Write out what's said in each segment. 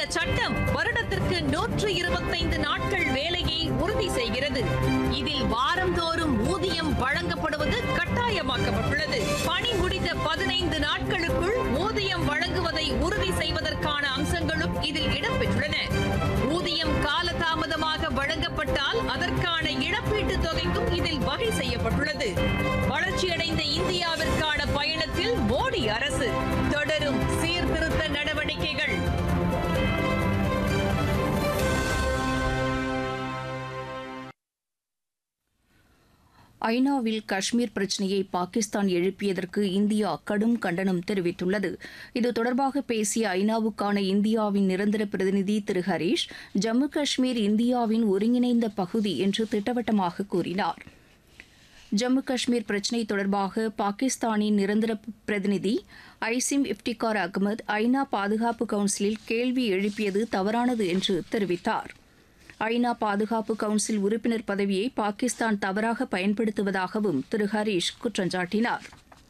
சட்டம் வருடத்திற்கு நூற்று இருபத்தைந்து நாட்கள் வேலையை உறுதி செய்கிறது இதில் வாரந்தோறும் ஊதியம் வழங்கப்படுவது கட்டாயமாக்கப்பட்டுள்ளது பணி முடிந்த பதினைந்து நாட்களுக்குள் ஊதியம் வழங்குவதை உறுதி செய்வதற்கான அம்சங்களும் இதில் இடம்பெற்றுள்ளன ஊதியம் காலதாமதமாக வழங்கப்பட்டால் அதற்கான இழப்பீட்டுத் தொகைக்கும் இதில் வகை செய்யப்பட்டுள்ளது வளர்ச்சியடைந்த இந்தியாவிற்கான பயணத்தில் மோடி அரசு தொடரும் சீர்திருத்த நடவடிக்கைகள் ஐநாவில் காஷ்மீர் பிரச்சினையை பாகிஸ்தான் எழுப்பியதற்கு இந்தியா கடும் கண்டனம் தெரிவித்துள்ளது இது தொடர்பாக பேசிய ஐநாவுக்கான இந்தியாவின் நிரந்தர பிரதிநிதி திரு ஹரீஷ் ஜம்மு காஷ்மீர் இந்தியாவின் ஒருங்கிணைந்த பகுதி என்று திட்டவட்டமாக கூறினார் ஜம்மு காஷ்மீர் பிரச்சினை தொடர்பாக பாகிஸ்தானின் நிரந்தர பிரதிநிதி ஐசிம் இப்டிகார் அகமது ஐநா பாதுகாப்பு கவுன்சிலில் கேள்வி எழுப்பியது தவறானது என்று தெரிவித்தார் ஐநா பாதுகாப்பு கவுன்சில் உறுப்பினர் பதவியை பாகிஸ்தான் தவறாக பயன்படுத்துவதாகவும் திரு ஹரீஷ் குற்றம் சாட்டினார்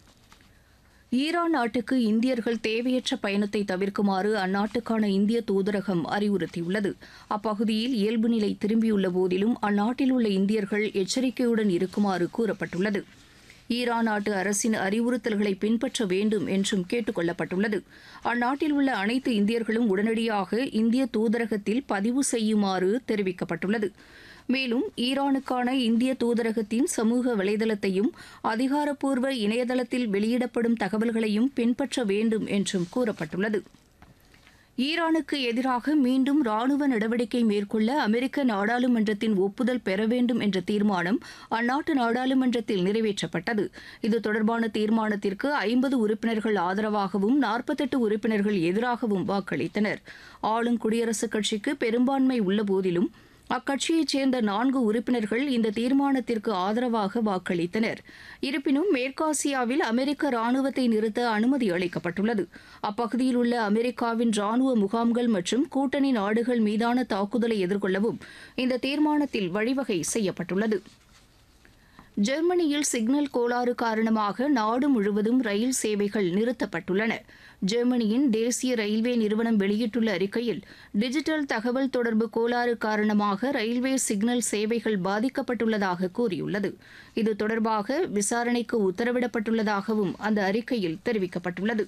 ஈரான் நாட்டுக்கு இந்தியர்கள் தேவையற்ற பயணத்தை தவிர்க்குமாறு அந்நாட்டுக்கான இந்திய தூதரகம் அறிவுறுத்தியுள்ளது அப்பகுதியில் இயல்பு நிலை திரும்பியுள்ள போதிலும் அந்நாட்டில் உள்ள இந்தியர்கள் எச்சரிக்கையுடன் இருக்குமாறு கூறப்பட்டுள்ளது ஈரான் நாட்டு அரசின் அறிவுறுத்தல்களை பின்பற்ற வேண்டும் என்றும் கேட்டுக் கொள்ளப்பட்டுள்ளது அந்நாட்டில் உள்ள அனைத்து இந்தியர்களும் உடனடியாக இந்திய தூதரகத்தில் பதிவு செய்யுமாறு தெரிவிக்கப்பட்டுள்ளது மேலும் ஈரானுக்கான இந்திய தூதரகத்தின் சமூக வலைதளத்தையும் அதிகாரப்பூர்வ இணையதளத்தில் வெளியிடப்படும் தகவல்களையும் பின்பற்ற வேண்டும் என்றும் கூறப்பட்டுள்ளது ஈரானுக்கு எதிராக மீண்டும் ராணுவ நடவடிக்கை மேற்கொள்ள அமெரிக்க நாடாளுமன்றத்தின் ஒப்புதல் பெற வேண்டும் என்ற தீர்மானம் அந்நாட்டு நாடாளுமன்றத்தில் நிறைவேற்றப்பட்டது இது தொடர்பான தீர்மானத்திற்கு ஐம்பது உறுப்பினர்கள் ஆதரவாகவும் நாற்பத்தெட்டு உறுப்பினர்கள் எதிராகவும் வாக்களித்தனர் ஆளும் குடியரசுக் கட்சிக்கு பெரும்பான்மை உள்ளபோதிலும் அக்கட்சியைச் சேர்ந்த நான்கு உறுப்பினர்கள் இந்த தீர்மானத்திற்கு ஆதரவாக வாக்களித்தனர் இருப்பினும் மேற்காசியாவில் அமெரிக்க ராணுவத்தை நிறுத்த அனுமதி அளிக்கப்பட்டுள்ளது அப்பகுதியில் உள்ள அமெரிக்காவின் ராணுவ முகாம்கள் மற்றும் கூட்டணி நாடுகள் மீதான தாக்குதலை எதிர்கொள்ளவும் இந்த தீர்மானத்தில் வழிவகை செய்யப்பட்டுள்ளது ஜெர்மனியில் சிக்னல் கோளாறு காரணமாக நாடு முழுவதும் ரயில் சேவைகள் நிறுத்தப்பட்டுள்ளன ஜெர்மனியின் தேசிய ரயில்வே நிறுவனம் வெளியிட்டுள்ள அறிக்கையில் டிஜிட்டல் தகவல் தொடர்பு கோளாறு காரணமாக ரயில்வே சிக்னல் சேவைகள் பாதிக்கப்பட்டுள்ளதாக கூறியுள்ளது இது தொடர்பாக விசாரணைக்கு உத்தரவிடப்பட்டுள்ளதாகவும் அந்த அறிக்கையில் தெரிவிக்கப்பட்டுள்ளது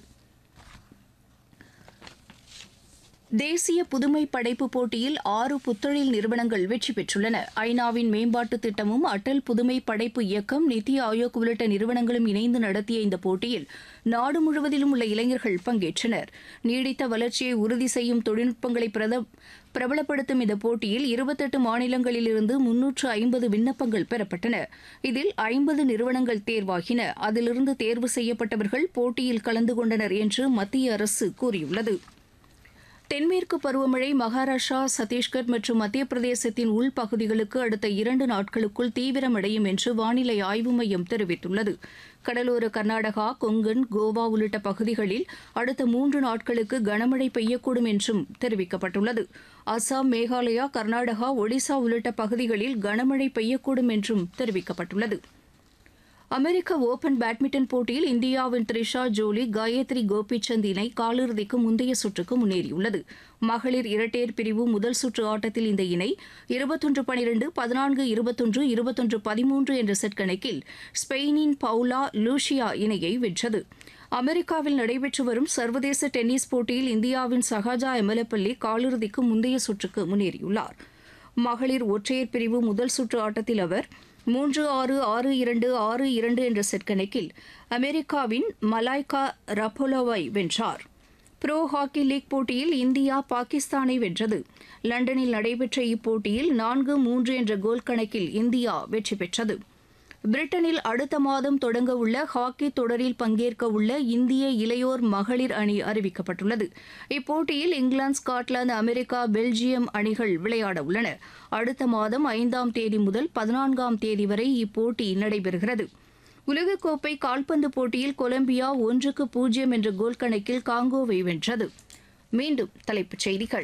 தேசிய புதுமை படைப்பு போட்டியில் ஆறு புத்தொழில் நிறுவனங்கள் வெற்றி பெற்றுள்ளன ஐநாவின் மேம்பாட்டு திட்டமும் அடல் புதுமை படைப்பு இயக்கம் நித்தி ஆயோக் உள்ளிட்ட நிறுவனங்களும் இணைந்து நடத்திய இந்த போட்டியில் நாடு முழுவதிலும் உள்ள இளைஞர்கள் பங்கேற்றனர் நீடித்த வளர்ச்சியை உறுதி செய்யும் தொழில்நுட்பங்களை பிரத பிரபலப்படுத்தும் இந்த போட்டியில் இருபத்தெட்டு மாநிலங்களிலிருந்து முன்னூற்று ஐம்பது விண்ணப்பங்கள் பெறப்பட்டன இதில் ஐம்பது நிறுவனங்கள் தேர்வாகின அதிலிருந்து தேர்வு செய்யப்பட்டவர்கள் போட்டியில் கலந்து கொண்டனர் என்று மத்திய அரசு கூறியுள்ளது தென்மேற்கு பருவமழை மகாராஷ்டிரா சத்தீஸ்கர் மற்றும் மத்திய பிரதேசத்தின் உள்பகுதிகளுக்கு அடுத்த இரண்டு நாட்களுக்குள் தீவிரமடையும் என்று வானிலை ஆய்வு மையம் தெரிவித்துள்ளது கடலோர கர்நாடகா கொங்கன் கோவா உள்ளிட்ட பகுதிகளில் அடுத்த மூன்று நாட்களுக்கு கனமழை பெய்யக்கூடும் என்றும் தெரிவிக்கப்பட்டுள்ளது அசாம் மேகாலயா கர்நாடகா ஒடிசா உள்ளிட்ட பகுதிகளில் கனமழை பெய்யக்கூடும் என்றும் தெரிவிக்கப்பட்டுள்ளது அமெரிக்க ஓபன் பேட்மிண்டன் போட்டியில் இந்தியாவின் த்ரிஷா ஜோலி காயத்ரி கோபிச்சந்த் இணை காலிறுதிக்கு முந்தைய சுற்றுக்கு முன்னேறியுள்ளது மகளிர் இரட்டையர் பிரிவு முதல் சுற்று ஆட்டத்தில் இந்த இணை இருபத்தொன்று பனிரெண்டு பதினான்கு இருபத்தொன்று இருபத்தொன்று பதிமூன்று என்ற செட் கணக்கில் ஸ்பெயினின் பவுலா லூஷியா இணையை வென்றது அமெரிக்காவில் நடைபெற்று வரும் சர்வதேச டென்னிஸ் போட்டியில் இந்தியாவின் சஹாஜா எமலப்பள்ளி காலிறுதிக்கு முந்தைய சுற்றுக்கு முன்னேறியுள்ளார் மகளிர் ஒற்றையர் பிரிவு முதல் சுற்று ஆட்டத்தில் அவர் மூன்று ஆறு ஆறு இரண்டு ஆறு இரண்டு என்ற செட் கணக்கில் அமெரிக்காவின் மலாய்கா ரபோலோவை வென்றார் ப்ரோ ஹாக்கி லீக் போட்டியில் இந்தியா பாகிஸ்தானை வென்றது லண்டனில் நடைபெற்ற இப்போட்டியில் நான்கு மூன்று என்ற கோல் கணக்கில் இந்தியா வெற்றி பெற்றது பிரிட்டனில் அடுத்த மாதம் தொடங்க உள்ள ஹாக்கி தொடரில் பங்கேற்க உள்ள இந்திய இளையோர் மகளிர் அணி அறிவிக்கப்பட்டுள்ளது இப்போட்டியில் இங்கிலாந்து ஸ்காட்லாந்து அமெரிக்கா பெல்ஜியம் அணிகள் விளையாட உள்ளன அடுத்த மாதம் ஐந்தாம் தேதி முதல் பதினான்காம் தேதி வரை இப்போட்டி நடைபெறுகிறது உலகக்கோப்பை கால்பந்து போட்டியில் கொலம்பியா ஒன்றுக்கு பூஜ்ஜியம் என்ற கோல் கணக்கில் காங்கோவை வென்றது மீண்டும் தலைப்புச் செய்திகள்